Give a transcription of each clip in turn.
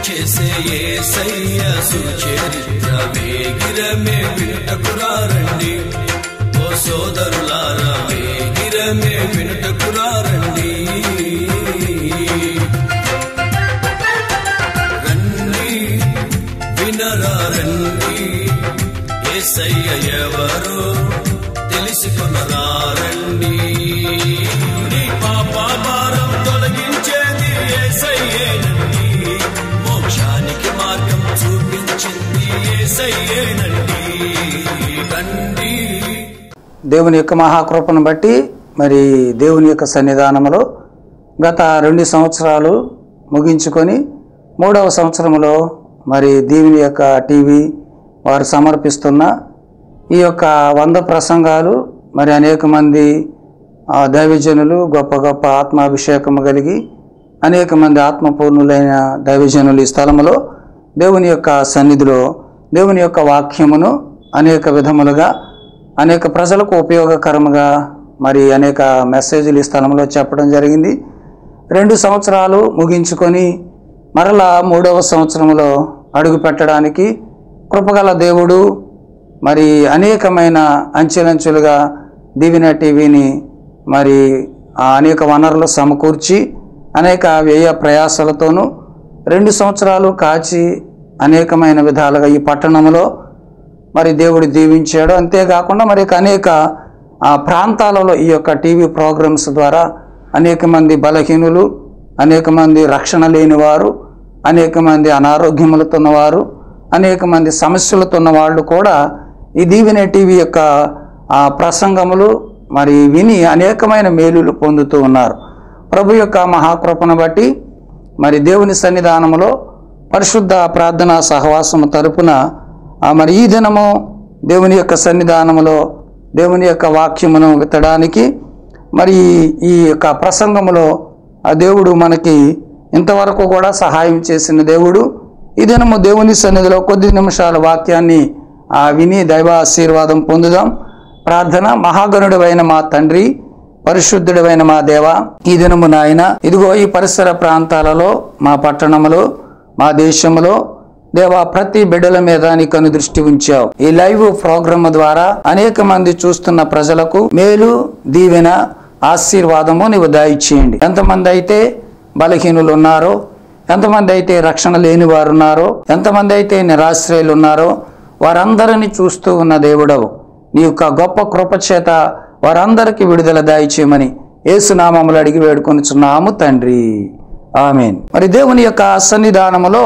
చేసే ఏసయ్య సుచరిత్ర వేగిరమే వినుటకురారండి ఓ సోదరులారా వేగిరమే వినుటకురారండి రండి వినరా రండి ఏసయ్య ఎవరో తెలుసుకునరా రండి నీ పాప భారం తొలగించేది ఏసయ్యేనండి మోక్షానికి మార్గం చూపించింది ఏసయ్యేనండి రండి దేవుని యొక్క మహాకృపను బట్టి మరి దేవుని యొక్క సన్నిధానంలో గత రెండు సంవత్సరాలు ముగించుకొని మూడవ సంవత్సరంలో మరి దేవుని యొక్క టీవీ వారు సమర్పిస్తున్న ఈ యొక్క వంద ప్రసంగాలు మరి అనేక మంది ఆ, దైవజనులు గొప్ప గొప్ప ఆత్మాభిషేకము కలిగి అనేక మంది ఆత్మపూర్ణులైన దైవజనులు ఈ స్థలములో దేవుని యొక్క సన్నిధిలో దేవుని యొక్క వాక్యమును అనేక విధములుగా అనేక ప్రజలకు ఉపయోగకరముగా మరి అనేక మెసేజ్లు ఈ స్థలంలో చెప్పడం జరిగింది రెండు సంవత్సరాలు ముగించుకొని మరలా మూడవ సంవత్సరంలో అడుగు పెట్టడానికి కృపగల దేవుడు మరి అనేకమైన అంచెలంచెలుగా దీవిన టీవీని మరి ఆ అనేక వనరులు సమకూర్చి అనేక వ్యయ ప్రయాసాలతోనూ రెండు సంవత్సరాలు కాచి అనేకమైన విధాలుగా ఈ పట్టణంలో మరి దేవుడు దీవించాడు అంతేకాకుండా మరి ఇక అనేక ఆ, ప్రాంతాలలో ఈ యొక్క టీవీ ప్రోగ్రామ్స్ ద్వారా అనేక మంది బలహీనులు అనేక మంది రక్షణ లేని వారు అనేక మంది అనారోగ్యములతో ఉన్నవారు అనేక మంది సమస్యలతో ఉన్న వాళ్ళు కూడా ఈ దీవెన టీవీ యొక్క ఆ, ప్రసంగములు మరి విని అనేకమైన మేలులు పొందుతూ ఉన్నారు ప్రభు యొక్క మహాకృపను బట్టి మరి దేవుని సన్నిధానములో పరిశుద్ధ ప్రార్థనా సహవాసము తరపున ఆ మరి ఈ దినము దేవుని యొక్క సన్నిధానములో దేవుని యొక్క వాక్యమును విత్తడానికి మరి ఈ యొక్క ప్రసంగములో ఆ దేవుడు మనకి ఇంతవరకు కూడా సహాయం చేసిన దేవుడు ఈ దినము దేవుని సన్నిధిలో కొద్ది నిమిషాల వాక్యాన్ని ఆ విని దైవ ఆశీర్వాదం పొందుదాం ప్రార్థన మహాగణుడైన మా తండ్రి పరిశుద్ధుడైన మా దేవ ఈ దినము నాయన ఇదిగో ఈ పరిసర ప్రాంతాలలో మా పట్టణములో మా దేశంలో దేవా ప్రతి బిడ్డల మీద నీ కను దృష్టి ఉంచావు ఈ లైవ్ ప్రోగ్రామ్ ద్వారా అనేక మంది చూస్తున్న ప్రజలకు మేలు దీవెన ఆశీర్వాదము నీవు దయచేయండి ఎంతమంది అయితే బలహీనులు ఉన్నారో ఎంతమంది అయితే రక్షణ లేని వారు ఉన్నారో ఎంతమంది అయితే నిరాశ్రయులు ఉన్నారో వారందరిని చూస్తూ ఉన్న దేవుడవు నీ యొక్క గొప్ప కృప చేత వారందరికీ విడుదల దాయిచేయమని ఏసునామములు అడిగి వేడుకొనిచున్నాము తండ్రి ఆమెన్ మరి దేవుని యొక్క సన్నిధానములో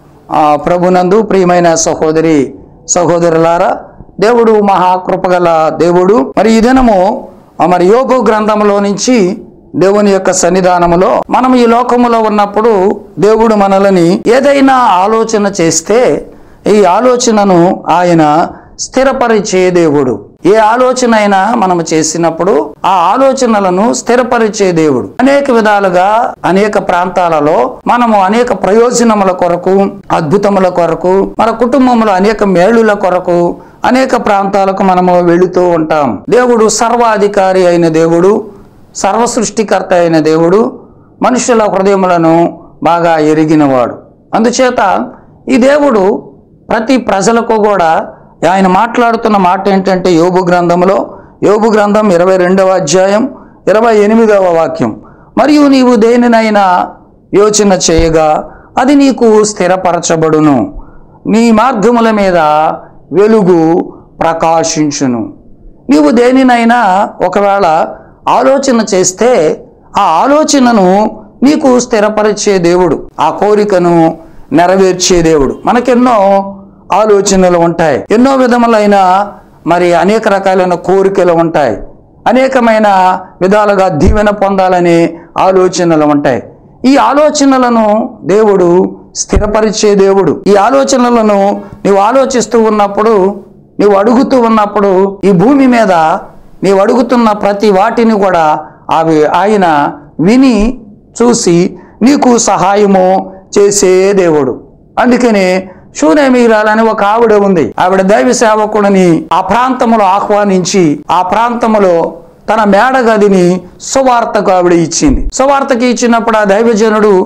ఆ ప్రభునందు ప్రియమైన సహోదరి సహోదరులారా దేవుడు మహాకృపగల దేవుడు మరి ఈ దినము ఆ మరి యోగు గ్రంథములో నుంచి దేవుని యొక్క సన్నిధానములో మనం ఈ లోకములో ఉన్నప్పుడు దేవుడు మనలని ఏదైనా ఆలోచన చేస్తే ఈ ఆలోచనను ఆయన స్థిరపరిచే దేవుడు ఏ ఆలోచన అయినా మనం చేసినప్పుడు ఆ ఆలోచనలను స్థిరపరిచే దేవుడు అనేక విధాలుగా అనేక ప్రాంతాలలో మనము అనేక ప్రయోజనముల కొరకు అద్భుతముల కొరకు మన కుటుంబంలో అనేక మేలుల కొరకు అనేక ప్రాంతాలకు మనము వెళుతూ ఉంటాం దేవుడు సర్వాధికారి అయిన దేవుడు సర్వ సృష్టికర్త అయిన దేవుడు మనుషుల హృదయములను బాగా ఎరిగినవాడు అందుచేత ఈ దేవుడు ప్రతి ప్రజలకు కూడా ఆయన మాట్లాడుతున్న మాట ఏంటంటే యోబు గ్రంథంలో యోబు గ్రంథం ఇరవై రెండవ అధ్యాయం ఇరవై ఎనిమిదవ వాక్యం మరియు నీవు దేనినైనా యోచన చేయగా అది నీకు స్థిరపరచబడును నీ మార్గముల మీద వెలుగు ప్రకాశించును నీవు దేనినైనా ఒకవేళ ఆలోచన చేస్తే ఆ ఆలోచనను నీకు స్థిరపరిచే దేవుడు ఆ కోరికను నెరవేర్చే దేవుడు మనకెన్నో ఆలోచనలు ఉంటాయి ఎన్నో విధములైన మరి అనేక రకాలైన కోరికలు ఉంటాయి అనేకమైన విధాలుగా దీవెన పొందాలనే ఆలోచనలు ఉంటాయి ఈ ఆలోచనలను దేవుడు స్థిరపరిచే దేవుడు ఈ ఆలోచనలను నీవు ఆలోచిస్తూ ఉన్నప్పుడు నీవు అడుగుతూ ఉన్నప్పుడు ఈ భూమి మీద నీవు అడుగుతున్న ప్రతి వాటిని కూడా అవి ఆయన విని చూసి నీకు సహాయము చేసే దేవుడు అందుకనే షూనేమీరాలని ఒక ఆవిడ ఉంది ఆవిడ దైవ సేవకుడిని ఆ ప్రాంతములో ఆహ్వానించి ఆ ప్రాంతములో తన మేడ గదిని సువార్తకు ఆవిడ ఇచ్చింది సువార్తకి ఇచ్చినప్పుడు ఆ దైవజనుడు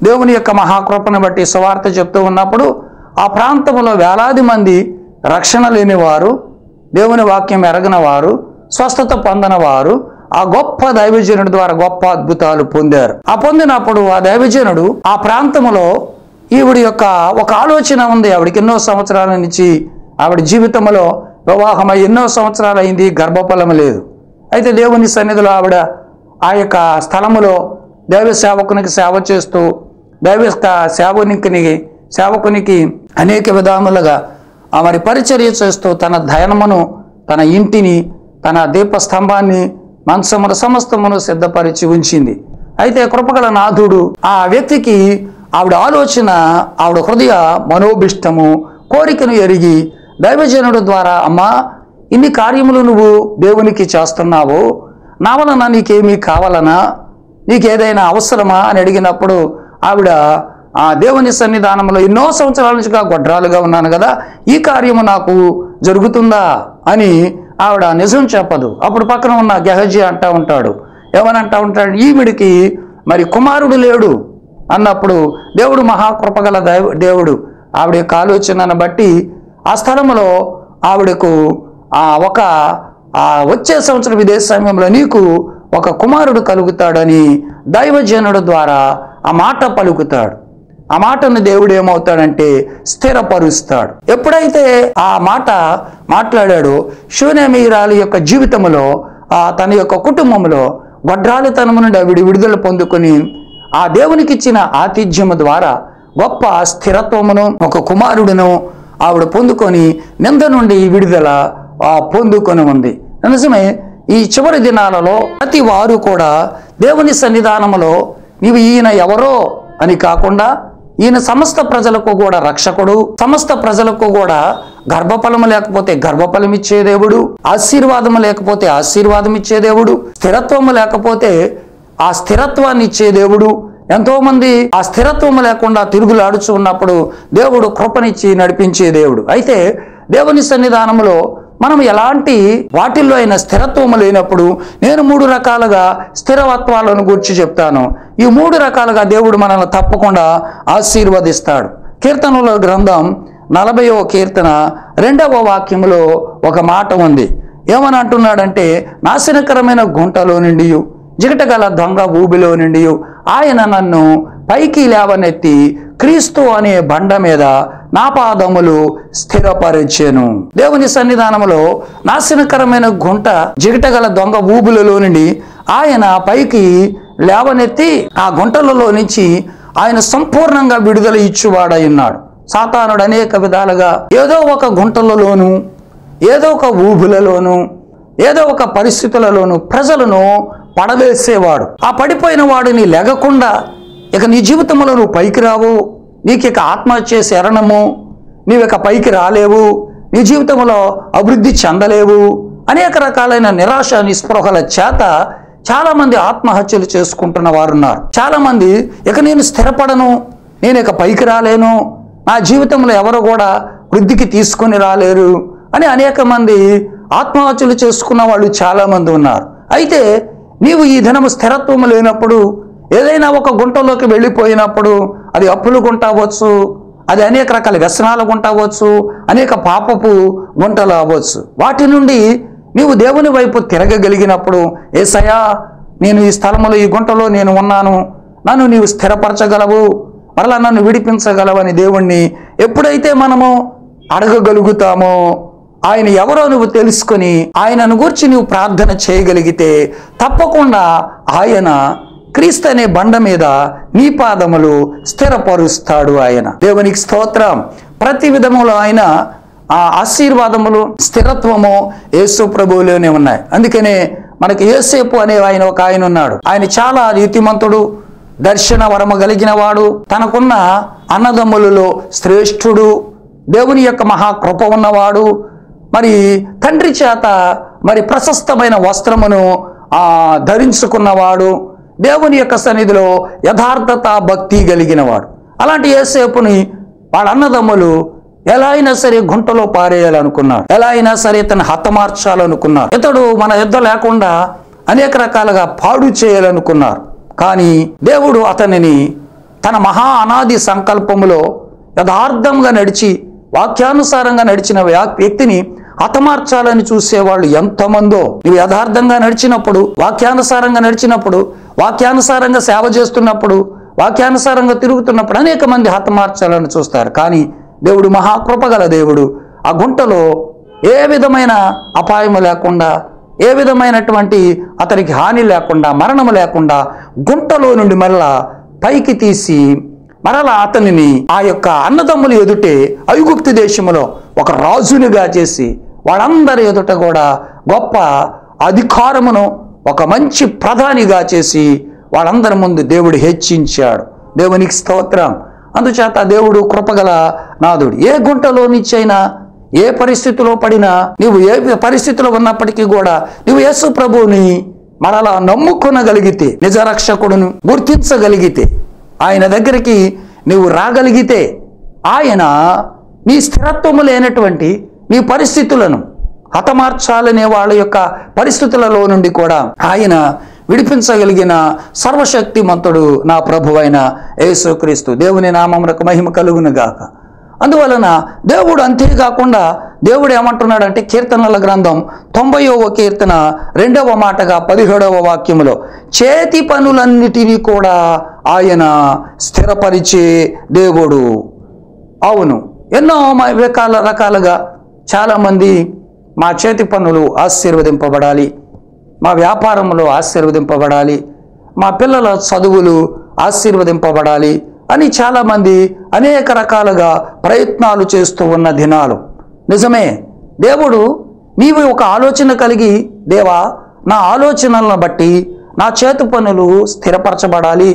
దేవుని యొక్క మహాకృపను బట్టి సువార్త చెప్తూ ఉన్నప్పుడు ఆ ప్రాంతంలో వేలాది మంది రక్షణ లేని వారు దేవుని వాక్యం ఎరగని వారు స్వస్థత పొందని వారు ఆ గొప్ప దైవజనుడి ద్వారా గొప్ప అద్భుతాలు పొందారు ఆ పొందినప్పుడు ఆ దైవజనుడు ఆ ప్రాంతంలో ఈవిడి యొక్క ఒక ఆలోచన ఉంది ఆవిడకి ఎన్నో సంవత్సరాల నుంచి ఆవిడ జీవితంలో వివాహమై ఎన్నో సంవత్సరాలు అయింది గర్భఫలం లేదు అయితే దేవుని సన్నిధిలో ఆవిడ ఆ యొక్క స్థలములో దైవ సేవకునికి సేవ చేస్తూ దైవ స్థ- సేవకునికి సేవకునికి అనేక విధాలుగా ఆ మరి పరిచర్య చేస్తూ తన ధనమును తన ఇంటిని తన దీపస్తంభాన్ని మంచమును సమస్తమును సిద్ధపరిచి ఉంచింది అయితే కృపగల నాథుడు ఆ వ్యక్తికి ఆవిడ ఆలోచన ఆవిడ హృదయ మనోభిష్టము కోరికను ఎరిగి దైవజనుడు ద్వారా అమ్మా ఇన్ని కార్యములు నువ్వు దేవునికి చేస్తున్నావు నా వలన నీకేమీ కావాలనా నీకేదైనా అవసరమా అని అడిగినప్పుడు ఆవిడ ఆ దేవుని సన్నిధానంలో ఎన్నో సంవత్సరాల నుంచిగా గొడ్రాలుగా ఉన్నాను కదా ఈ కార్యము నాకు జరుగుతుందా అని ఆవిడ నిజం చెప్పదు అప్పుడు పక్కన ఉన్న గెహజీ అంటా ఉంటాడు ఏమని అంటా ఉంటాడు ఈవిడికి మరి కుమారుడు లేడు అన్నప్పుడు దేవుడు మహాకృపగల దైవ దేవుడు ఆవిడ యొక్క ఆలోచనను బట్టి ఆ స్థలంలో ఆవిడకు ఆ ఒక ఆ వచ్చే సంవత్సరం ఇదే సమయంలో నీకు ఒక కుమారుడు కలుగుతాడని దైవజనుడు ద్వారా ఆ మాట పలుకుతాడు ఆ మాటను దేవుడు ఏమవుతాడంటే స్థిరపరుస్తాడు ఎప్పుడైతే ఆ మాట మాట్లాడాడో శూన్యమీరాలి యొక్క జీవితంలో ఆ తన యొక్క కుటుంబంలో వడ్రాలితనము నుండి ఆవిడ విడుదల పొందుకొని ఆ దేవునికి ఇచ్చిన ఆతిథ్యము ద్వారా గొప్ప స్థిరత్వమును ఒక కుమారుడును ఆవిడ పొందుకొని నింద నుండి విడుదల ఆ, పొందుకొని ఉంది నిజమే ఈ చివరి దినాలలో ప్రతి వారు కూడా దేవుని సన్నిధానములో నీవు ఈయన ఎవరో అని కాకుండా ఈయన సమస్త ప్రజలకు కూడా రక్షకుడు సమస్త ప్రజలకు కూడా గర్భఫలము లేకపోతే గర్భఫలం ఇచ్చే దేవుడు ఆశీర్వాదము లేకపోతే ఆశీర్వాదం ఇచ్చే దేవుడు స్థిరత్వము లేకపోతే ఆ స్థిరత్వాన్ని ఇచ్చే దేవుడు ఎంతో మంది ఆ స్థిరత్వము లేకుండా తిరుగులాడుచు ఉన్నప్పుడు దేవుడు కృపనిచ్చి నడిపించే దేవుడు అయితే దేవుని సన్నిధానంలో మనం ఎలాంటి వాటిల్లో అయిన స్థిరత్వము లేనప్పుడు నేను మూడు రకాలుగా స్థిరవత్వాలను గురించి చెప్తాను ఈ మూడు రకాలుగా దేవుడు మనల్ని తప్పకుండా ఆశీర్వదిస్తాడు కీర్తనల గ్రంథం నలభైవ కీర్తన రెండవ వాక్యములో ఒక మాట ఉంది ఏమని అంటున్నాడంటే నాశనకరమైన గుంటలో నుండి జిగటగల దొంగ ఊబిలో నుండి ఆయన నన్ను పైకి లేవనెత్తి క్రీస్తు అనే బండ మీద నా పాదములు స్థిరపరిచాను దేవుని సన్నిధానములో నాశనకరమైన గుంట జిగటగల దొంగ ఊబులలో నుండి ఆయన పైకి లేవనెత్తి ఆ గుంటలలో నుంచి ఆయన సంపూర్ణంగా విడుదల ఇచ్చువాడై ఉన్నాడు సాతానుడు అనేక విధాలుగా ఏదో ఒక గుంటలలోను ఏదో ఒక ఊబులలోను ఏదో ఒక పరిస్థితులలోను ప్రజలను పడవేసేవాడు ఆ పడిపోయిన వాడిని లెగకుండా ఇక నీ జీవితంలో నువ్వు పైకి రావు నీకు ఇక ఆత్మహత్య శరణము నీవు ఇక పైకి రాలేవు నీ జీవితంలో అభివృద్ధి చెందలేవు అనేక రకాలైన నిరాశ నిస్పృహల చేత చాలా మంది ఆత్మహత్యలు చేసుకుంటున్న వారు ఉన్నారు చాలా మంది ఇక నేను స్థిరపడను నేను ఇక పైకి రాలేను నా జీవితంలో ఎవరు కూడా వృద్ధికి తీసుకొని రాలేరు అని అనేక మంది ఆత్మహత్యలు చేసుకున్న వాళ్ళు చాలా మంది ఉన్నారు అయితే నీవు ఈ దినము స్థిరత్వం లేనప్పుడు ఏదైనా ఒక గుంటలోకి వెళ్ళిపోయినప్పుడు అది అప్పులు గుంట అవ్వచ్చు అది అనేక రకాల వ్యసనాల గుంట అవ్వచ్చు అనేక పాపపు గుంటలు అవ్వచ్చు వాటి నుండి నీవు దేవుని వైపు తిరగగలిగినప్పుడు ఏసయ్యా నేను ఈ స్థలంలో ఈ గుంటలో నేను ఉన్నాను నన్ను నీవు స్థిరపరచగలవు మరలా నన్ను విడిపించగలవని దేవుణ్ణి ఎప్పుడైతే మనము అడగగలుగుతామో ఆయన ఎవరో నువ్వు తెలుసుకొని ఆయనను గురించి నువ్వు ప్రార్థన చేయగలిగితే తప్పకుండా ఆయన క్రీస్తు అనే బండ మీద నీ పాదములు స్థిరపరుస్తాడు ఆయన దేవునికి స్తోత్రం ప్రతి విధములో ఆయన ఆ ఆశీర్వాదములు స్థిరత్వము యేసు ప్రభువులోనే ఉన్నాయి అందుకనే మనకి యేసేపు అనే ఆయన ఒక ఆయన ఉన్నాడు ఆయన చాలా నీతిమంతుడు దర్శన వరము కలిగిన వాడు తనకున్న అన్నదమ్ములలో శ్రేష్ఠుడు దేవుని యొక్క మహాకృప ఉన్నవాడు మరి తండ్రి చేత మరి ప్రశస్తమైన వస్త్రమును ఆ ధరించుకున్నవాడు దేవుని యొక్క సన్నిధిలో యథార్థత భక్తి కలిగినవాడు అలాంటి ఏసేపుని వాళ్ళ అన్నదమ్ములు ఎలా అయినా సరే గుంటలో పారేయాలనుకున్నాడు ఎలా అయినా సరే ఇతను హతమార్చాలనుకున్నారు ఇతడు మన యుద్ధ లేకుండా అనేక రకాలుగా పాడు చేయాలనుకున్నారు కానీ దేవుడు అతనిని తన మహా అనాది సంకల్పములో యథార్థంగా నడిచి వాక్యానుసారంగా నడిచిన వ్యా- వ్యక్తిని హతమార్చాలని చూసేవాళ్ళు ఎంతమందో నువ్వు యథార్థంగా నడిచినప్పుడు వాక్యానుసారంగా నడిచినప్పుడు వాక్యానుసారంగా సేవ చేస్తున్నప్పుడు వాక్యానుసారంగా తిరుగుతున్నప్పుడు అనేక మంది హతమార్చాలని చూస్తారు కానీ దేవుడు మహాకృపగల దేవుడు ఆ గుంటలో ఏ విధమైన అపాయము లేకుండా ఏ విధమైనటువంటి అతనికి హాని లేకుండా మరణము లేకుండా గుంటలో నుండి మరలా పైకి తీసి మరలా అతనిని ఆ యొక్క అన్నదమ్ముల ఎదుటే ఐగుప్తు దేశములో ఒక రాజునిగా చేసి వాళ్ళందరి ఎదుట కూడా గొప్ప అధికారమును ఒక మంచి ప్రధానిగా చేసి వాళ్ళందరి ముందు దేవుడు హెచ్చించాడు దేవునికి స్తోత్రం అందుచేత దేవుడు కృపగల నాదుడు ఏ గుంటలో నిచ్చైనా ఏ పరిస్థితిలో పడినా నీవు ఏ పరిస్థితిలో ఉన్నప్పటికీ కూడా నువ్వు యేసు ప్రభువుని మరలా నమ్ముకొనగలిగితే నిజరక్షకుడును గుర్తించగలిగితే ఆయన దగ్గరికి నువ్వు రాగలిగితే ఆయన నీ స్థిరత్వము లేనటువంటి నీ పరిస్థితులను హతమార్చాలనే వాళ్ళ యొక్క పరిస్థితులలో నుండి కూడా ఆయన విడిపించగలిగిన సర్వశక్తిమంతుడు నా ప్రభువైన యేసుక్రీస్తు దేవుని నామమునకు మహిమ కలుగును గాక అందువలన దేవుడు అంతేకాకుండా దేవుడు ఏమంటున్నాడంటే కీర్తనల గ్రంథం తొంభైవ కీర్తన రెండవ మాటగా పదిహేడవ వాక్యములో చేతి పనులన్నిటినీ కూడా ఆయన స్థిరపరిచే దేవుడు అవును ఎన్నో మ- రకాల రకాలుగా చాలామంది మా చేతి పనులు ఆశీర్వదింపబడాలి మా వ్యాపారంలో ఆశీర్వదింపబడాలి మా పిల్లల చదువులు ఆశీర్వదింపబడాలి అని చాలామంది అనేక రకాలుగా ప్రయత్నాలు చేస్తూ ఉన్న దినాలు నిజమే దేవుడు నీవు ఒక ఆలోచన కలిగి దేవా నా ఆలోచనలను బట్టి నా చేతి పనులు స్థిరపరచబడాలి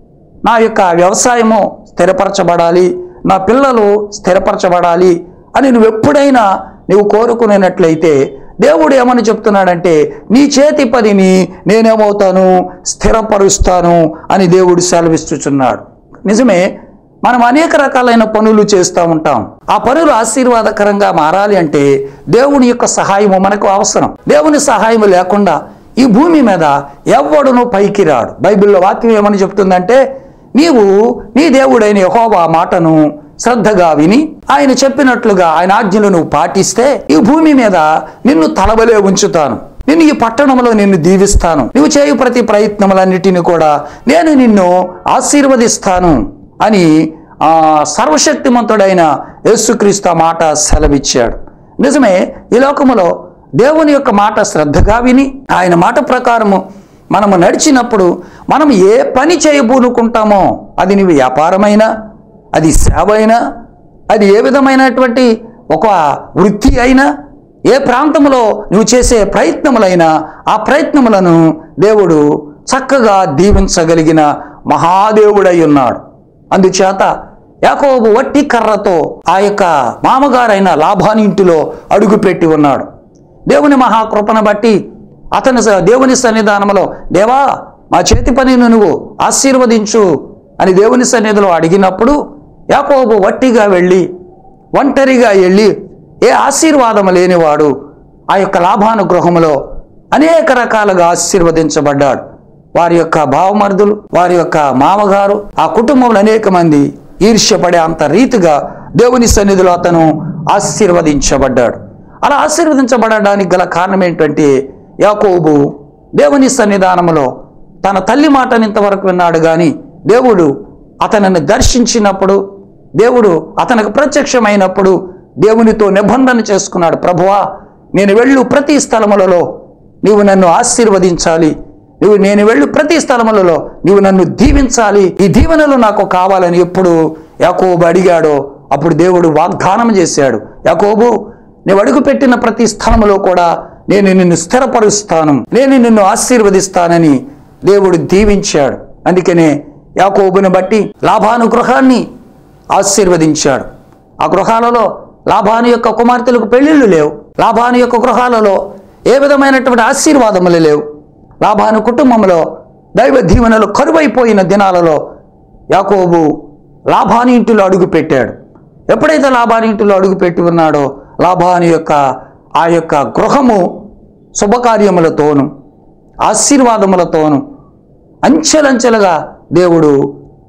నా యొక్క వ్యవసాయము స్థిరపరచబడాలి నా పిల్లలు స్థిరపరచబడాలి అని నువ్వు ఎప్పుడైనా నువ్వు కోరుకునేటట్లయితే దేవుడు ఏమని చెప్తున్నాడంటే నీ చేతి పనిని నేనేమవుతాను స్థిరపరుస్తాను అని దేవుడు సెలవిస్తుచున్నాడు నిజమే మనం అనేక రకాలైన పనులు చేస్తూ ఉంటాం ఆ పనులు ఆశీర్వాదకరంగా మారాలి అంటే దేవుని యొక్క సహాయము మనకు అవసరం దేవుని సహాయము లేకుండా ఈ భూమి మీద ఎవ్వడును పైకి రాడు బైబిల్లో వాక్యం ఏమని చెప్తుందంటే నీవు నీ దేవుడైన యెహోవా మాటను శ్రద్ధగా విని ఆయన చెప్పినట్లుగా ఆయన ఆజ్ఞలు నువ్వు పాటిస్తే ఈ భూమి మీద నిన్ను తలబలే ఉంచుతాను నిన్ను ఈ పట్టణంలో నిన్ను దీవిస్తాను నువ్వు చేయు ప్రతి ప్రయత్నములన్నిటిని కూడా నేను నిన్ను ఆశీర్వదిస్తాను అని ఆ సర్వశక్తిమంతుడైన యేసుక్రీస్తు ఆ మాట సెలవిచ్చాడు నిజమే ఈ లోకములో దేవుని యొక్క మాట శ్రద్ధగా విని ఆయన మాట ప్రకారము మనము నడిచినప్పుడు మనం ఏ పని చేయబూనుకుంటామో అది నీ వ్యాపారమైనా అది సేవ అయినా అది ఏ విధమైనటువంటి ఒక వృత్తి అయినా ఏ ప్రాంతంలో నువ్వు చేసే ప్రయత్నములైనా ఆ ప్రయత్నములను దేవుడు చక్కగా దీవించగలిగిన మహాదేవుడై ఉన్నాడు అందుచేత యాకోబు వట్టి కర్రతో ఆ యొక్క మామగారైన లాభాని ఇంటిలో అడుగుపెట్టి ఉన్నాడు దేవుని మహాకృపను బట్టి అతని స- దేవుని సన్నిధానంలో దేవా మా చేతి పనిని నువ్వు ఆశీర్వదించు అని దేవుని సన్నిధిలో అడిగినప్పుడు యాకోబు వట్టిగా వెళ్ళి ఒంటరిగా వెళ్ళి ఏ ఆశీర్వాదం లేనివాడు ఆ యొక్క లాభాను గృహములో అనేక రకాలుగా ఆశీర్వదించబడ్డాడు వారి యొక్క భావమరుదులు వారి యొక్క మామగారు ఆ కుటుంబంలో అనేక మంది ఈర్ష్యపడే అంత రీతిగా దేవుని సన్నిధిలో అతను ఆశీర్వదించబడ్డాడు అలా ఆశీర్వదించబడడానికి గల కారణం ఏంటంటే యాకోబు దేవుని సన్నిధానములో తన తల్లి మాటని ఇంతవరకు విన్నాడు కానీ దేవుడు అతనిని దర్శించినప్పుడు దేవుడు అతనికి ప్రత్యక్షమైనప్పుడు దేవునితో నిబంధన చేసుకున్నాడు ప్రభువా నేను వెళ్ళు ప్రతి స్థలములలో నీవు నన్ను ఆశీర్వదించాలి నువ్వు నేను వెళ్ళు ప్రతి స్థలములలో నీవు నన్ను దీవించాలి ఈ దీవెనలు నాకు కావాలని ఎప్పుడు యాకోబు అడిగాడో అప్పుడు దేవుడు వాగ్దానం చేశాడు యాకోబు నీవు అడుగుపెట్టిన ప్రతి స్థలములో కూడా నేను నిన్ను స్థిరపరుస్తాను నేను నిన్ను ఆశీర్వదిస్తానని దేవుడు దీవించాడు అందుకనే యాకోబుని బట్టి లాభాను గృహాన్ని ఆశీర్వదించాడు ఆ గృహాలలో లాభాను యొక్క కుమార్తెలకు పెళ్ళిళ్ళు లేవు లాభాను యొక్క గృహాలలో ఏ విధమైనటువంటి ఆశీర్వాదములు లేవు లాభాను కుటుంబంలో దైవ దీవెనలు కరువైపోయిన దినాలలో యాకోబు లాభాని ఇంటిలో అడుగు పెట్టాడు ఎప్పుడైతే లాభాని ఇంటిలో అడుగు పెట్టి ఉన్నాడో లాభాని యొక్క ఆ యొక్క గృహము శుభకార్యములతోను ఆశీర్వాదములతోను అంచెలంచెలుగా దేవుడు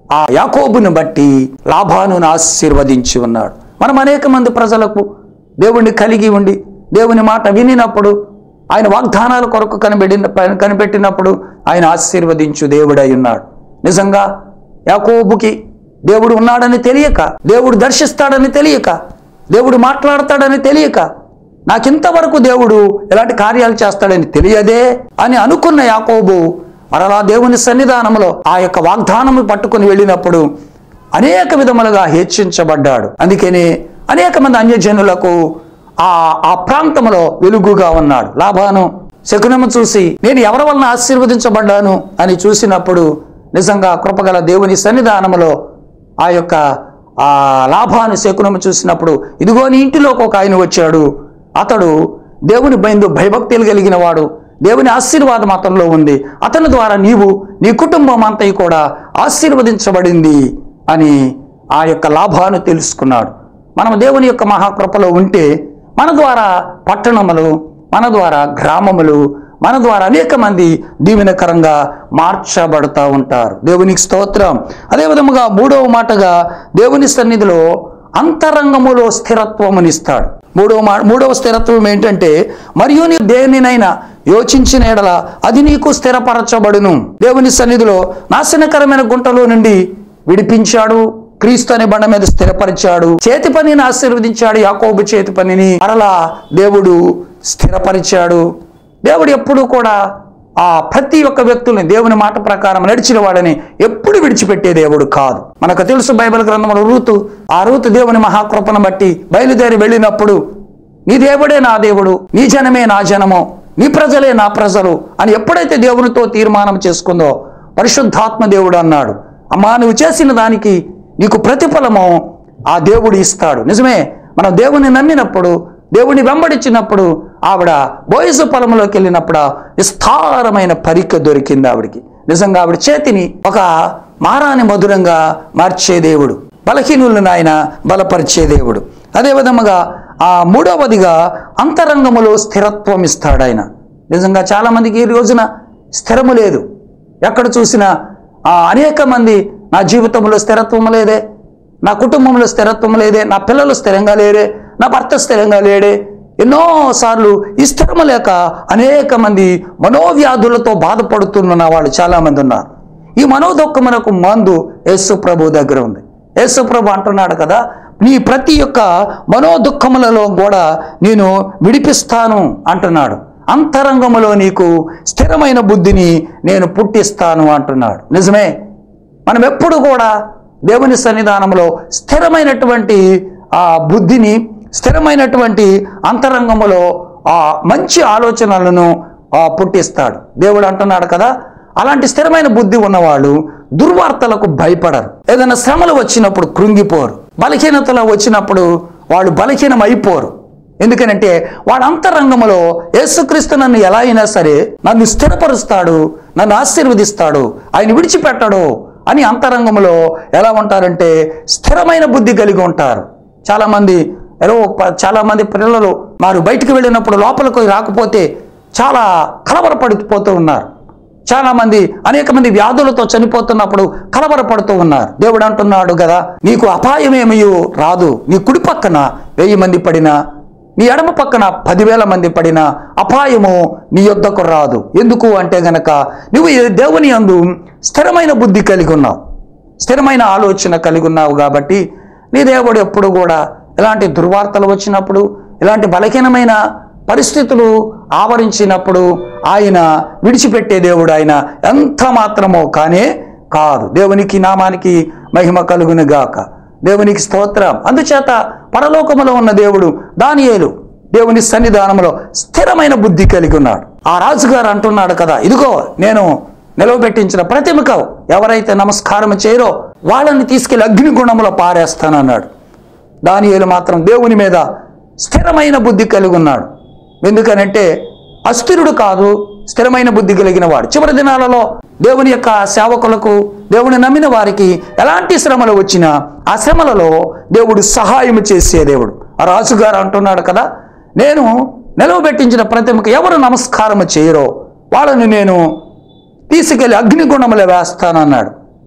ఆ యాకోబును బట్టి లాభానును ఆశీర్వదించి ఉన్నాడు మనం అనేక మంది ప్రజలకు దేవుణ్ణి కలిగి ఉండి దేవుని మాట వినినప్పుడు ఆయన వాగ్దానాల కొరకు కనిపెట్టిన కనిపెట్టినప్పుడు ఆయన ఆశీర్వదించు దేవుడై ఉన్నాడు నిజంగా యాకోబుకి దేవుడు ఉన్నాడని తెలియక దేవుడు దర్శిస్తాడని తెలియక దేవుడు మాట్లాడతాడని తెలియక నాకింతవరకు దేవుడు ఎలాంటి కార్యాలు చేస్తాడని తెలియదే అని అనుకున్న యాకోబు మరలా దేవుని సన్నిధానంలో ఆ యొక్క వాగ్దానము పట్టుకుని వెళ్ళినప్పుడు అనేక విధములుగా హెచ్చించబడ్డాడు అందుకని అనేక మంది అన్యజనులకు ఆ ఆ ప్రాంతంలో వెలుగుగా ఉన్నాడు లాభాను శకునము చూసి నేను ఎవరి వలన ఆశీర్వదించబడ్డాను అని చూసినప్పుడు నిజంగా కృపగల దేవుని సన్నిధానములో ఆ యొక్క ఆ లాభాను శకునము చూసినప్పుడు ఇదిగో నీ ఇంటిలోకి ఒక ఆయన వచ్చాడు అతడు దేవుని బైందు భయభక్తులు కలిగిన వాడు దేవుని ఆశీర్వాదం అతనిలో ఉంది అతని ద్వారా నీవు నీ కుటుంబం అంతా కూడా ఆశీర్వదించబడింది అని ఆ యొక్క లాభాను తెలుసుకున్నాడు మనం దేవుని యొక్క మహాకృపలో ఉంటే మన ద్వారా పట్టణములు మన ద్వారా గ్రామములు మన ద్వారా అనేక మంది దీవెనకరంగా మార్చబడుతూ ఉంటారు దేవునికి స్తోత్రం అదే విధముగా మూడవ మాటగా దేవుని సన్నిధిలో అంతరంగములో స్థిరత్వమునిస్తాడు మూడవ మా మూడవ స్థిరత్వం ఏంటంటే మరియు నీ దేనినైనా యోచించిన ఎడల అది నీకు స్థిరపరచబడును దేవుని సన్నిధిలో నాశనకరమైన గుంటలో నుండి విడిపించాడు క్రీస్తు అనే బండ మీద స్థిరపరిచాడు చేతి పనిని ఆశీర్వదించాడు యాకోబు చేతి పనిని మరలా దేవుడు స్థిరపరిచాడు దేవుడు ఎప్పుడు కూడా ఆ ప్రతి ఒక్క వ్యక్తుల్ని దేవుని మాట ప్రకారం నడిచిన వాడని ఎప్పుడు విడిచిపెట్టే దేవుడు కాదు మనకు తెలుసు బైబిల్ గ్రంథంలో రూతు ఆ రూతు దేవుని మహాకృపను బట్టి బయలుదేరి వెళ్ళినప్పుడు నీ దేవుడే నా దేవుడు నీ జనమే నా జనము నీ ప్రజలే నా ప్రజలు అని ఎప్పుడైతే దేవునితో తీర్మానం చేసుకుందో పరిశుద్ధాత్మ దేవుడు అన్నాడు అమ్మా నువ్వు చేసిన దానికి నీకు ప్రతిఫలము ఆ దేవుడు ఇస్తాడు నిజమే మనం దేవుని నమ్మినప్పుడు దేవుని వెంబడించినప్పుడు ఆవిడ బోయసు పొలంలోకి వెళ్ళినప్పుడు విస్తారమైన పరిక దొరికింది ఆవిడికి నిజంగా ఆవిడ చేతిని ఒక మారాని మధురంగా మార్చే దేవుడు బలహీనులను ఆయన బలపరిచే దేవుడు అదే విధముగా ఆ మూడవదిగా అంతరంగములో స్థిరత్వం ఇస్తాడు ఆయన నిజంగా చాలా మందికి ఈ రోజున స్థిరము లేదు ఎక్కడ చూసినా ఆ అనేక మంది నా జీవితంలో స్థిరత్వం లేదే నా కుటుంబంలో స్థిరత్వం లేదే నా పిల్లలు స్థిరంగా లేరే నా భర్త స్థిరంగా లేడే ఎన్నోసార్లు ఈ స్థిరము లేక అనేక మంది మనోవ్యాధులతో బాధపడుతున్న వాళ్ళు చాలా మంది ఉన్నారు ఈ మనోదుఖమునకు మందు యేసు ప్రభు దగ్గర ఉంది యేసు ప్రభు అంటున్నాడు కదా నీ ప్రతి ఒక్క మనోదుఖములలో కూడా నేను విడిపిస్తాను అంటున్నాడు అంతరంగములో నీకు స్థిరమైన బుద్ధిని నేను పుట్టిస్తాను అంటున్నాడు నిజమే మనం ఎప్పుడు కూడా దేవుని సన్నిధానంలో స్థిరమైనటువంటి ఆ బుద్ధిని స్థిరమైనటువంటి అంతరంగములో ఆ మంచి ఆలోచనలను ఆ, పుట్టిస్తాడు దేవుడు అంటున్నాడు కదా అలాంటి స్థిరమైన బుద్ధి ఉన్నవాళ్ళు దుర్వార్తలకు భయపడరు ఏదైనా శ్రమలు వచ్చినప్పుడు కృంగిపోరు బలహీనతలు వచ్చినప్పుడు వాళ్ళు బలహీనం అయిపోరు ఎందుకనంటే వాడు అంతరంగంలో యేసుక్రీస్తు నన్ను ఎలా అయినా సరే నన్ను స్థిరపరుస్తాడు నన్ను ఆశీర్వదిస్తాడు ఆయన విడిచిపెట్టడు అని అంతరంగంలో ఎలా ఉంటారంటే స్థిరమైన బుద్ధి కలిగి ఉంటారు చాలా మంది ఏదో ప- చాలా మంది పిల్లలు వారు బయటికి వెళ్ళినప్పుడు లోపలికి రాకపోతే చాలా కలవరపడిపోతూ ఉన్నారు చాలా మంది అనేక మంది వ్యాధులతో చనిపోతున్నప్పుడు కలవరపడుతూ ఉన్నారు దేవుడు అంటున్నాడు కదా నీకు అపాయమేమయో రాదు నీ కుడి పక్కన వెయ్యి మంది పడినా నీ ఎడమ పక్కన పదివేల మంది పడిన అపాయము నీ యొద్దకు రాదు ఎందుకు అంటే గనక నువ్వు ఈ దేవుని అందు స్థిరమైన బుద్ధి కలిగి ఉన్నావు స్థిరమైన ఆలోచన కలిగి ఉన్నావు కాబట్టి నీ దేవుడు ఎప్పుడు కూడా ఇలాంటి దుర్వార్తలు వచ్చినప్పుడు ఇలాంటి బలహీనమైన పరిస్థితులు ఆవరించినప్పుడు ఆయన విడిచిపెట్టే దేవుడు ఆయన ఎంత మాత్రమో కానే కాదు దేవునికి నామానికి మహిమ కలుగును గాక దేవునికి స్తోత్రం అందుచేత పరలోకములో ఉన్న దేవుడు దానియేలు దేవుని సన్నిధానంలో స్థిరమైన బుద్ధి కలిగి ఉన్నాడు ఆ రాజుగారు అంటున్నాడు కదా ఇదిగో నేను నిలవబెట్టించిన ప్రతిమకు ఎవరైతే నమస్కారం చేయరో వాళ్ళని తీసుకెళ్లి అగ్నిగుణంలో పారేస్తానన్నాడు దానియేలు మాత్రం దేవుని మీద స్థిరమైన బుద్ధి కలిగి ఉన్నాడు ఎందుకనంటే అస్థిరుడు కాదు స్థిరమైన బుద్ధి కలిగిన వాడు చివరి దినాలలో దేవుని యొక్క సేవకులకు దేవుని నమ్మిన వారికి ఎలాంటి శ్రమలు వచ్చినా ఆ శ్రమలలో దేవుడు సహాయం చేసే దేవుడు ఆ రాజుగారు అంటున్నాడు కదా నేను నిలవబెట్టించిన ప్రతిమకు ఎవరు నమస్కారం చేయరో వాళ్ళని నేను తీసుకెళ్లి అగ్నిగుణములో వేస్తానన్నాడు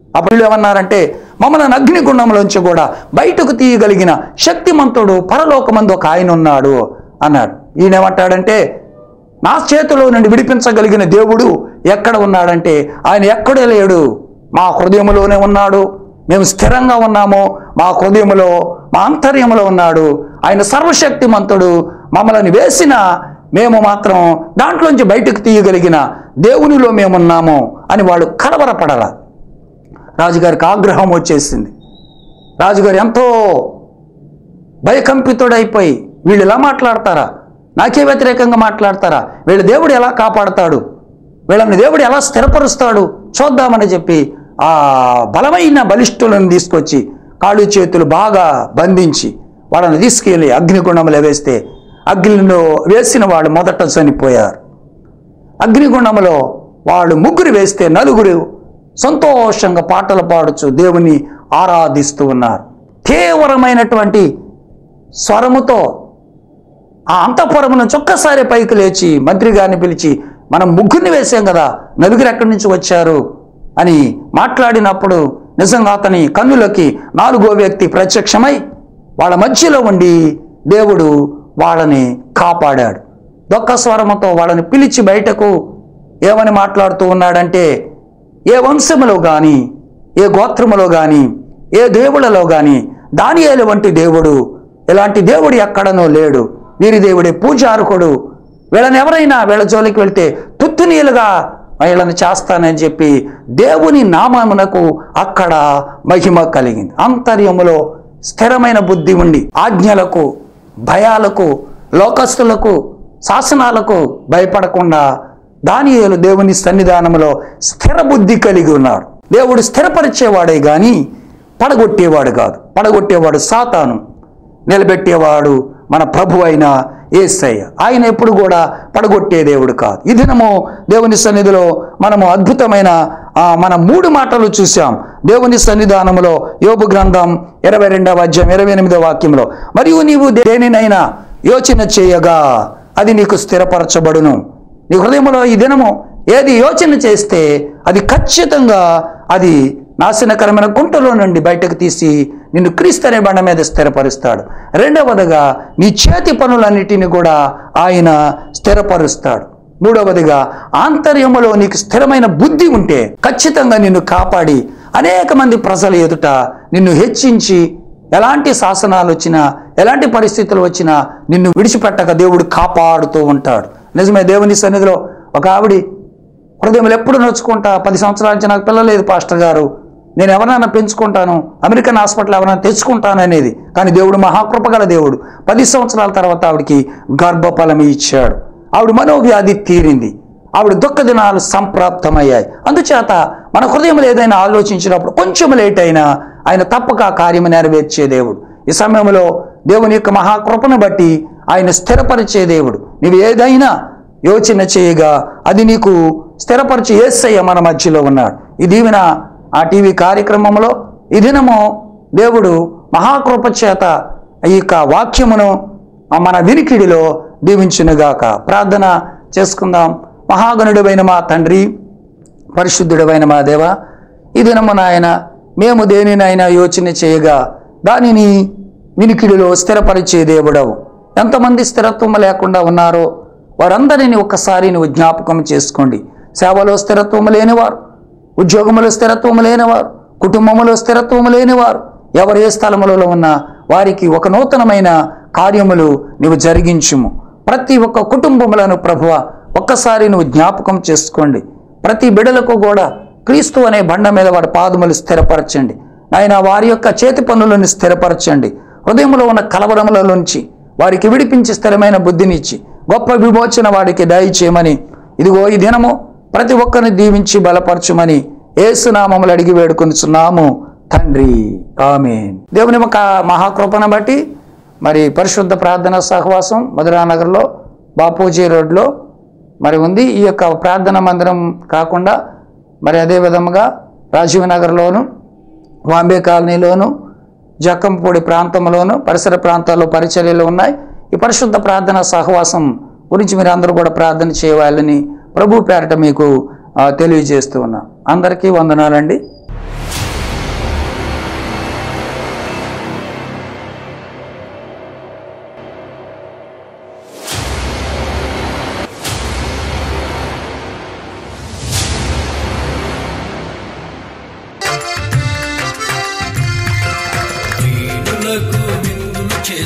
అప్పుడు ఏమన్నారంటే మమ్మల్ని అగ్నిగుండంలోంచి కూడా బయటకు తీయగలిగిన శక్తిమంతుడు పరలోకమందు ఒక ఆయన ఉన్నాడు అన్నాడు ఈయన ఏమంటాడంటే నా చేతిలో నుండి విడిపించగలిగిన దేవుడు ఎక్కడ ఉన్నాడంటే ఆయన ఎక్కడ లేడు మా హృదయంలోనే ఉన్నాడు మేము స్థిరంగా ఉన్నాము మా హృదయంలో మా అంతర్యంలో ఉన్నాడు ఆయన సర్వశక్తిమంతుడు మమ్మల్ని వేసిన మేము మాత్రం దాంట్లోంచి బయటకు తీయగలిగిన దేవునిలో మేమున్నాము అని వాడు కలవరపడాల రాజుగారికి ఆగ్రహం వచ్చేసింది రాజుగారు ఎంతో భయకంపితుడైపోయి వీళ్ళు ఎలా మాట్లాడతారా నాకే వ్యతిరేకంగా మాట్లాడతారా వీళ్ళ దేవుడు ఎలా కాపాడతాడు వీళ్ళని దేవుడు ఎలా స్థిరపరుస్తాడు చూద్దామని చెప్పి ఆ బలమైన బలిష్ఠులను తీసుకొచ్చి కాళ్ళు చేతులు బాగా బంధించి వాళ్ళని తీసుకెళ్ళి అగ్నిగుండంలో వేస్తే అగ్నిలో వేసిన వాళ్ళు మొదట చనిపోయారు అగ్నిగుండంలో వాళ్ళు ముగ్గురు వేస్తే నలుగురు సంతోషంగా పాటలు పాడుచు దేవుని ఆరాధిస్తూ ఉన్నారు తీవ్రమైనటువంటి స్వరముతో ఆ అంతఃపురం నుంచి ఒక్కసారి పైకి లేచి మంత్రి గారిని పిలిచి మనం ముగ్గురిని వేసాం కదా నలుగురు ఎక్కడి నుంచి వచ్చారు అని మాట్లాడినప్పుడు నిజంగా అతని కన్నులకి నాలుగో వ్యక్తి ప్రత్యక్షమై వాళ్ళ మధ్యలో ఉండి దేవుడు వాళ్ళని కాపాడాడు దొక్క స్వరముతో వాళ్ళని పిలిచి బయటకు ఏమని మాట్లాడుతూ ఉన్నాడంటే ఏ వంశములో గాని ఏ గోత్రములో గాని ఏ దేవుళ్ళలో గాని దానియేలు వంటి దేవుడు ఇలాంటి దేవుడు ఎక్కడనో లేడు వీరి దేవుడే పూజారుకుడు వీళ్ళని ఎవరైనా వీళ్ళ జోలికి వెళ్తే తుత్తునీలుగా వీళ్ళని చేస్తానని చెప్పి దేవుని నామమునకు అక్కడ మహిమ కలిగింది అంతర్యములో స్థిరమైన బుద్ధి ఉండి ఆజ్ఞలకు భయాలకు లోకస్తులకు శాసనాలకు భయపడకుండా దానియేలు దేవుని సన్నిధానంలో స్థిర బుద్ధి కలిగి ఉన్నాడు దేవుడు స్థిరపరిచేవాడే గాని పడగొట్టేవాడు కాదు పడగొట్టేవాడు సాతాను నిలబెట్టేవాడు మన ప్రభు అయిన ఏసయ్య ఆయన ఎప్పుడు కూడా పడగొట్టే దేవుడు కాదు ఈ దినము దేవుని సన్నిధిలో మనము అద్భుతమైన ఆ, మన మూడు మాటలు చూసాం దేవుని సన్నిధానంలో యోబు గ్రంథం ఇరవై రెండవ అధ్యాయం ఇరవై ఎనిమిదవ వాక్యంలో మరియు నీవు దేనినైనా యోచన చేయగా అది నీకు స్థిరపరచబడును నీ హృదయంలో ఈ దినము ఏది యోచన చేస్తే అది ఖచ్చితంగా అది నాశనకరమైన గుంటలో నుండి బయటకు తీసి నిన్ను క్రీస్తు అనే బండ మీద స్థిరపరుస్తాడు రెండవదిగా నీ చేతి పనులన్నిటిని కూడా ఆయన స్థిరపరుస్తాడు మూడవదిగా ఆంతర్యములో నీకు స్థిరమైన బుద్ధి ఉంటే ఖచ్చితంగా నిన్ను కాపాడి అనేక మంది ప్రజల ఎదుట నిన్ను హెచ్చించి ఎలాంటి శాసనాలు వచ్చినా ఎలాంటి పరిస్థితులు వచ్చినా నిన్ను విడిచిపెట్టక దేవుడు కాపాడుతూ ఉంటాడు నిజమే దేవుని సన్నిధిలో ఒక ఆవిడి హృదయం ఎప్పుడు నొచ్చుకుంటా పది సంవత్సరాల నుంచి నాకు పిల్లలు లేదు పాస్టర్ గారు నేను ఎవరైనా పెంచుకుంటాను అమెరికన్ హాస్పిటల్ ఎవరైనా తెచ్చుకుంటాను అనేది కానీ దేవుడు మహాకృపగల దేవుడు పది సంవత్సరాల తర్వాత ఆవిడకి గర్భఫలం ఇచ్చాడు ఆవిడ మనోవ్యాధి తీరింది ఆవిడ దుఃఖ దినాలు సంప్రాప్తమయ్యాయి అందుచేత మన హృదయంలో ఏదైనా ఆలోచించినప్పుడు కొంచెం లేట్ అయినా ఆయన తప్పక ఆ కార్యము నెరవేర్చే దేవుడు ఈ సమయంలో దేవుని యొక్క మహాకృపను బట్టి ఆయన స్థిరపరిచే దేవుడు నీవు ఏదైనా యోచన చేయగా అది నీకు స్థిరపరిచి ఏసయ్య మన మధ్యలో ఉన్నాడు ఈ దీవెన ఆ టీవీ కార్యక్రమంలో ఈ దినము దేవుడు మహాకృప చేత ఈ యొక్క వాక్యమును ఆ మన వినికిడిలో దీవించునుగాక ప్రార్థన చేసుకుందాం మహాగణుడమైన మా తండ్రి పరిశుద్ధుడమైన మా దేవ ఈ దినము నాయన మేము దేనినైనా యోచన చేయగా దానిని వినికిడిలో స్థిరపరిచే దేవుడవు ఎంతమంది స్థిరత్వం లేకుండా ఉన్నారో వారందరినీ ఒక్కసారి నువ్వు జ్ఞాపకం చేసుకోండి సేవలో స్థిరత్వం లేనివారు ఉద్యోగములో స్థిరత్వం లేనివారు కుటుంబములో స్థిరత్వం లేనివారు ఎవరు ఏ స్థలములలో ఉన్నా వారికి ఒక నూతనమైన కార్యములు నువ్వు జరిగించుము ప్రతి ఒక్క కుటుంబములను ప్రభువ ఒక్కసారి నువ్వు జ్ఞాపకం చేసుకోండి ప్రతి బిడలకు కూడా క్రీస్తు అనే బండ మీద వాడి పాదములు స్థిరపరచండి ఆయన వారి యొక్క చేతి పనులను స్థిరపరచండి హృదయంలో ఉన్న కలవరములలోంచి వారికి విడిపించి స్థిరమైన బుద్ధినిచ్చి గొప్ప విమోచన వాడికి దయచేయమని ఇదిగో ఈ దినము ప్రతి ఒక్కరిని దీవించి బలపరచుమని ఏసునామములు అడిగి వేడుకొనిచున్నాము తండ్రి ఆమేన్ దేవుని యొక్క మహాకృపను బట్టి మరి పరిశుద్ధ ప్రార్థన సహవాసం మధురానగర్లో బాపూజీ రోడ్లో మరి ఉంది ఈ యొక్క ప్రార్థన మందిరం కాకుండా మరి అదే విధముగా రాజీవ్ నగర్లోను వాంబే కాలనీలోను జక్కంపూడి ప్రాంతంలోను పరిసర ప్రాంతాల్లో పరిచర్యలు ఉన్నాయి ఈ పరిశుద్ధ ప్రార్థన సహవాసం గురించి మీరు అందరూ కూడా ప్రార్థన చేయాలని ప్రభు పేరట మీకు ఆ, తెలియజేస్తూ ఉన్నా అందరికీ వందనాలండి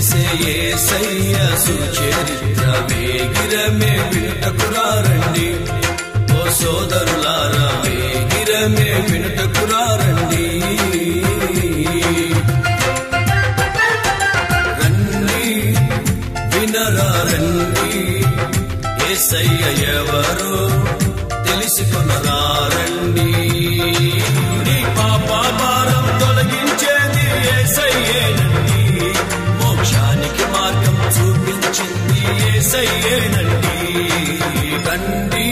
తెలిసే ఏసయ్య సుచరిత్ర వేగిరమే వినుటకురారండి ఓ సోదరులారా వేగిరమే వినుటకురారండి రండి వినరా రండి ఏసయ్య ఎవరో తెలుసుకొనరా రండి నీ పాప భారం తొలగించేది ఏసయ్యేనండి మోక్షానికి మార్గం చూపించింది ఏసయ్యేనండి రండి